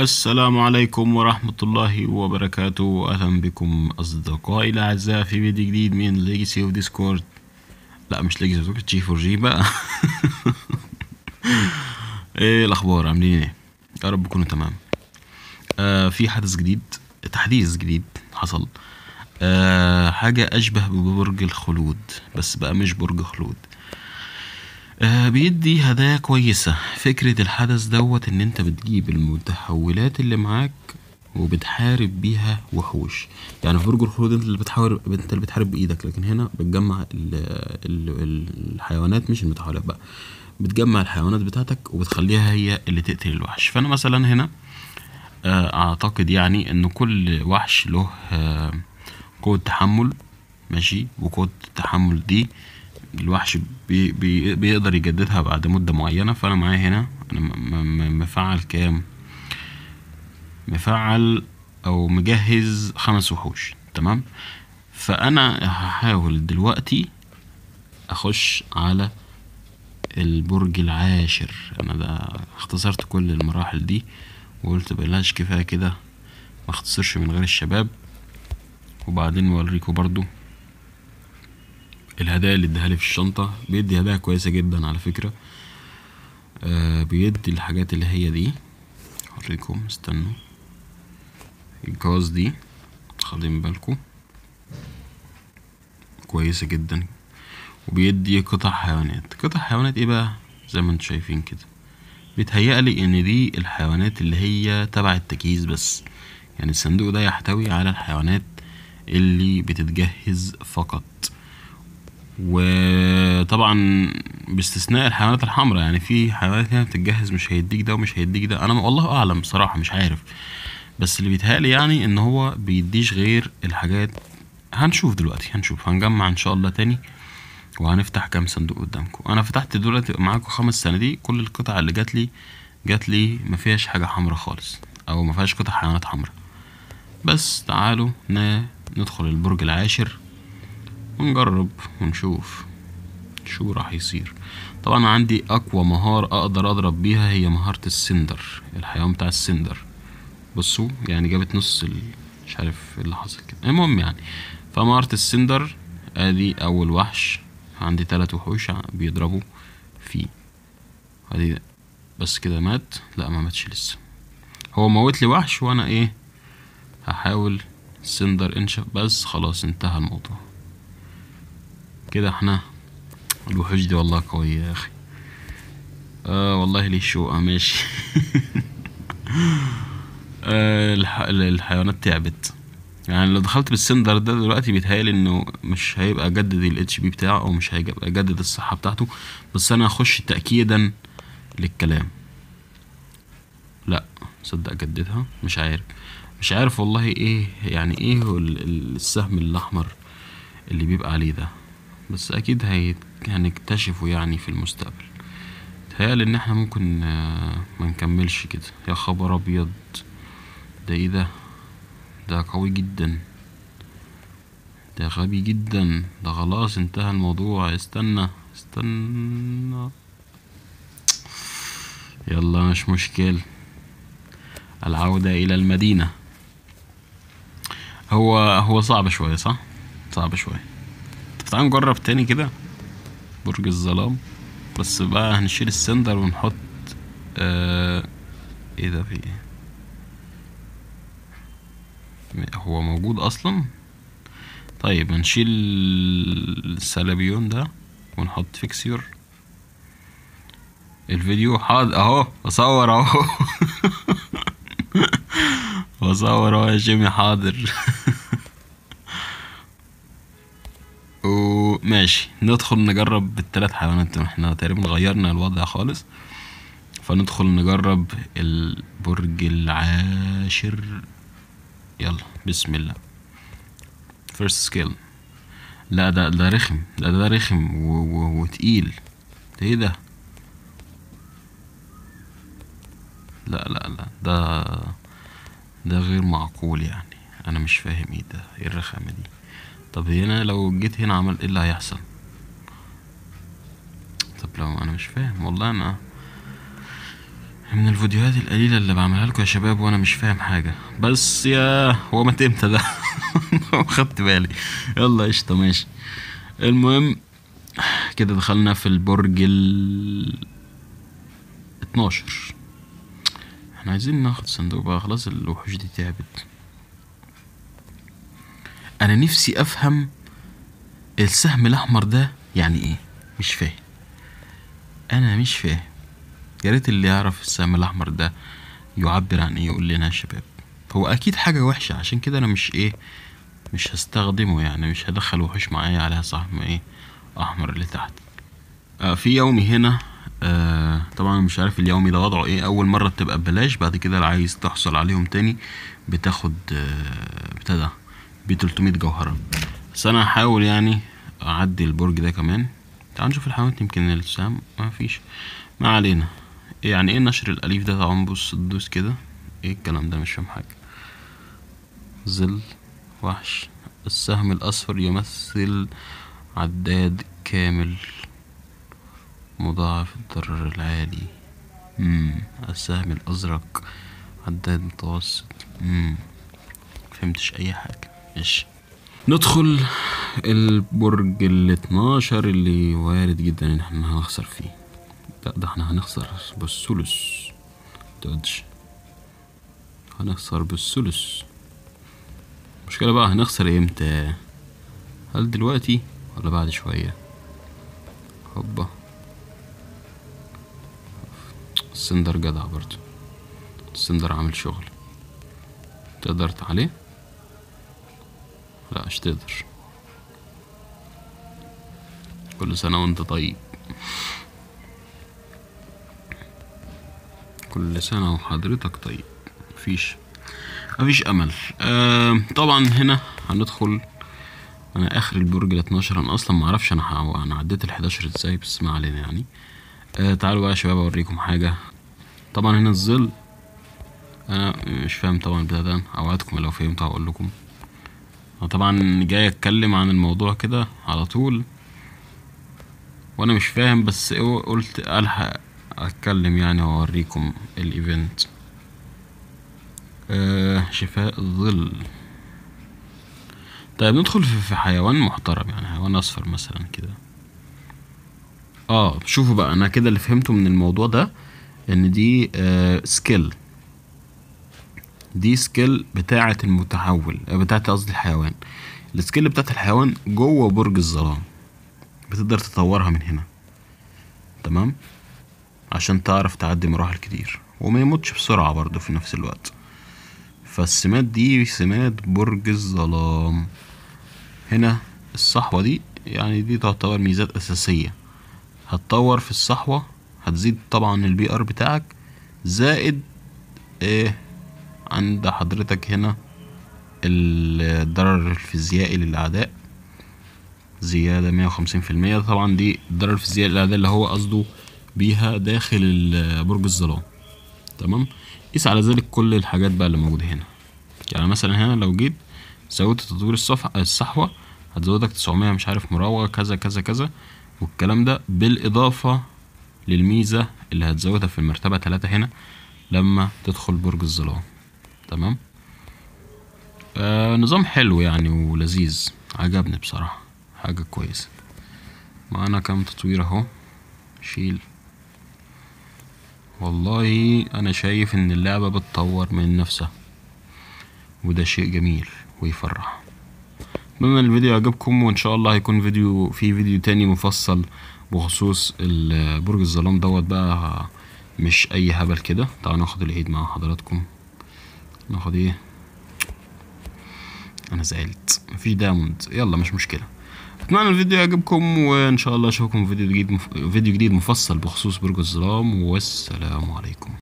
السلام عليكم ورحمة الله وبركاته أهلا بكم أصدقائي الأعزاء في فيديو جديد من ليجاسي اوف ديسكورد لا مش ليجاسي اوف جي فور جي بقى ايه الأخبار عاملين ايه يا رب تكونوا تمام آه في حدث جديد تحديث جديد حصل آه حاجة أشبه ببرج الخلود بس بقى مش برج خلود آه بيدي هدايا كويسة فكرة الحدث دوت ان انت بتجيب المتحولات اللي معاك وبتحارب بيها وحوش يعني في برج الخلود انت اللي بتحارب انت اللي بتحارب بايدك لكن هنا بتجمع ال ال الحيوانات مش المتحولات بقى بتجمع الحيوانات بتاعتك وبتخليها هي اللي تقتل الوحش فانا مثلا هنا آه اعتقد يعني ان كل وحش له آه قوة تحمل ماشي وقوة التحمل دي الوحش بي بي بيقدر يجددها بعد مدة معينة فأنا معايا هنا أنا م- م- مفعل كام مفعل أو مجهز خمس وحوش تمام فأنا هحاول دلوقتي أخش على البرج العاشر أنا ده اختصرت كل المراحل دي وقلت بلاش كفاية كده ما اختصرش من غير الشباب وبعدين نوريكم برضو الهدايا اللي اداها لي في الشنطة بيدي هدايا كويسة جدا على فكرة آه بيدي الحاجات اللي هي دي اوريكم استنوا الجواز دي خدين بالكم كويسة جدا وبيدي قطع حيوانات قطع حيوانات ايه بقى زي ما انتم شايفين كده بيتهيألي ان دي الحيوانات اللي هي تبع التجهيز بس يعني الصندوق ده يحتوي على الحيوانات اللي بتتجهز فقط وطبعا باستثناء الحيوانات الحمراء يعني في حيوانات هنا بتتجهز مش هيديك ده ومش هيديك ده انا والله اعلم بصراحه مش عارف بس اللي بيتهيألي يعني ان هو بيديش غير الحاجات هنشوف دلوقتي هنشوف هنجمع ان شاء الله تاني وهنفتح كام صندوق قدامكم انا فتحت دلوقتي معاكم خمس صناديق كل القطع اللي جات لي جات لي ما فيهاش حاجه حمراء خالص او ما فيهاش قطع حيوانات حمراء بس تعالوا ن- ندخل البرج العاشر ونجرب ونشوف شو راح يصير طبعا عندي اقوى مهارة اقدر اضرب بيها هي مهارة السندر الحيوان بتاع السندر بصوا يعني جابت نص ال... مش عارف ايه اللي حصل كده المهم يعني فمهارة السندر ادي اول وحش عندي تلات وحوش ع- بيضربوا فيه ادي بس كده مات لا ما ماتش لسه هو موت لي وحش وانا ايه هحاول سندر انشف بس خلاص انتهى الموضوع كده احنا الوحوش دي والله قوية يا اخي اه والله ليه شوقة ماشي آه الح... الحيوانات تعبت يعني لو دخلت بالسندر ده دلوقتي بيتهيألي انه مش هيبقى جدد الاتش بي بتاعه او مش هيبقى جدد الصحة بتاعته بس انا هخش تأكيدا للكلام لا صدق جددها مش عارف مش عارف والله ايه يعني ايه هو ال- ال- السهم الاحمر اللي بيبقى عليه ده بس اكيد هي هنكتشفه يعني في المستقبل تهيألي ان احنا ممكن آه، ما نكملش كده يا خبر ابيض ده ايه ده ده قوي جدا ده غبي جدا ده خلاص انتهى الموضوع استنى استنى يلا مش مشكل العودة إلى المدينة هو هو صعب شوية صح؟ صعب شوية طب تعال نجرب تاني كده برج الظلام بس بقى هنشيل السندر ونحط آه ايه ده في ايه م- هو موجود اصلا طيب هنشيل السلابيون ده ونحط فيكسيور الفيديو حاضر اهو بصور اهو بصور اهو يا جيمي حاضر وماشي ندخل نجرب بالتلات حيوانات احنا تقريبا غيرنا الوضع خالص فندخل نجرب البرج العاشر يلا بسم الله فيرست سكيل لا ده ده رخم ده ده رخم و- و- وتقيل ده ايه ده لا لا لا ده ده غير معقول يعني انا مش فاهم ايه ده ايه الرخامه دي طب هنا لو جيت هنا عمل ايه اللي هيحصل طب لو انا مش فاهم والله انا من الفيديوهات القليلة اللي بعملها لكم يا شباب وانا مش فاهم حاجة بس يا هو مات امتى ده خدت بالي يلا قشطة ماشي المهم كده دخلنا في البرج ال 12 احنا عايزين ناخد صندوق بقى خلاص الوحوش دي تعبت انا نفسي افهم السهم الاحمر ده يعني ايه مش فاهم انا مش فاهم يا ريت اللي يعرف السهم الاحمر ده يعبر عن ايه يقول لنا يا شباب هو اكيد حاجه وحشه عشان كده انا مش ايه مش هستخدمه يعني مش هدخل وحوش معايا عليها سهم ايه احمر اللي تحت آه في يومي هنا آه طبعا مش عارف اليومي ده وضعه ايه اول مره بتبقى ببلاش بعد كده لو عايز تحصل عليهم تاني بتاخد آه بتاع ده ب 300 جوهره بس انا هحاول يعني اعدي البرج ده كمان تعال نشوف الحيوانات يمكن السهم ما فيش ما علينا يعني ايه نشر الاليف ده طبعا بص تدوس كده ايه الكلام ده مش فاهم حاجه ظل وحش السهم الاصفر يمثل عداد كامل مضاعف الضرر العالي مم. السهم الازرق عداد متوسط مم. فهمتش اي حاجه ماشي ندخل البرج ال 12 اللي وارد جدا ان احنا هنخسر فيه لا ده احنا هنخسر بالثلث متقعدش هنخسر بالثلث المشكلة بقى هنخسر امتى هل دلوقتي ولا بعد شوية هوبا السندر جدع برضه السندر عامل شغل تقدر عليه لا مش تقدر كل سنة وانت طيب كل سنة وحضرتك طيب مفيش مفيش امل آه طبعا هنا هندخل انا اخر البرج ال 12 انا اصلا ما اعرفش انا ح- انا عديت ال 11 ازاي بس ما علينا يعني آه تعالوا بقى يا شباب اوريكم حاجه طبعا هنا الظل انا مش فاهم طبعا البتاع ده اوعدكم لو فهمت هقول لكم انا طبعا جاي اتكلم عن الموضوع كده على طول وانا مش فاهم بس إيه قلت الحق اتكلم يعني واوريكم الايفنت آه شفاء الظل طيب ندخل في, في حيوان محترم يعني حيوان اصفر مثلا كده اه شوفوا بقى انا كده اللي فهمته من الموضوع ده ان دي آه سكيل دي سكيل بتاعة المتحول آه، بتاعة قصدي الحيوان السكيل بتاعة الحيوان جوه برج الظلام بتقدر تطورها من هنا تمام عشان تعرف تعدي مراحل كتير وما يموتش بسرعة برضه في نفس الوقت فالسمات دي سمات برج الظلام هنا الصحوة دي يعني دي تعتبر ميزات أساسية هتطور في الصحوة هتزيد طبعا البي ار بتاعك زائد ايه عند حضرتك هنا الضرر الفيزيائي للأعداء زيادة مية وخمسين في المية طبعا دي الضرر الفيزيائي للأعداء اللي هو قصده بيها داخل ال- برج الظلام تمام قيس على ذلك كل الحاجات بقى اللي موجودة هنا يعني مثلا هنا لو جيت زودت تطوير الصفحة الصحوة هتزودك تسعمية مش عارف مراوغة كذا كذا كذا والكلام ده بالإضافة للميزة اللي هتزودها في المرتبة تلاتة هنا لما تدخل برج الظلام تمام آه نظام حلو يعني ولذيذ عجبني بصراحة حاجة كويسة معانا كام تطوير اهو شيل والله انا شايف ان اللعبة بتطور من نفسها وده شيء جميل ويفرح اتمنى الفيديو يعجبكم وان شاء الله هيكون فيديو في فيديو تاني مفصل بخصوص ال- برج الظلام دوت بقى مش اي هبل كده تعالوا ناخد العيد مع حضراتكم ناخد ايه انا زعلت مفيش دايموند يلا مش مشكله اتمنى الفيديو يعجبكم وان شاء الله اشوفكم في فيديو جديد مف... فيديو جديد مفصل بخصوص برج الظلام والسلام عليكم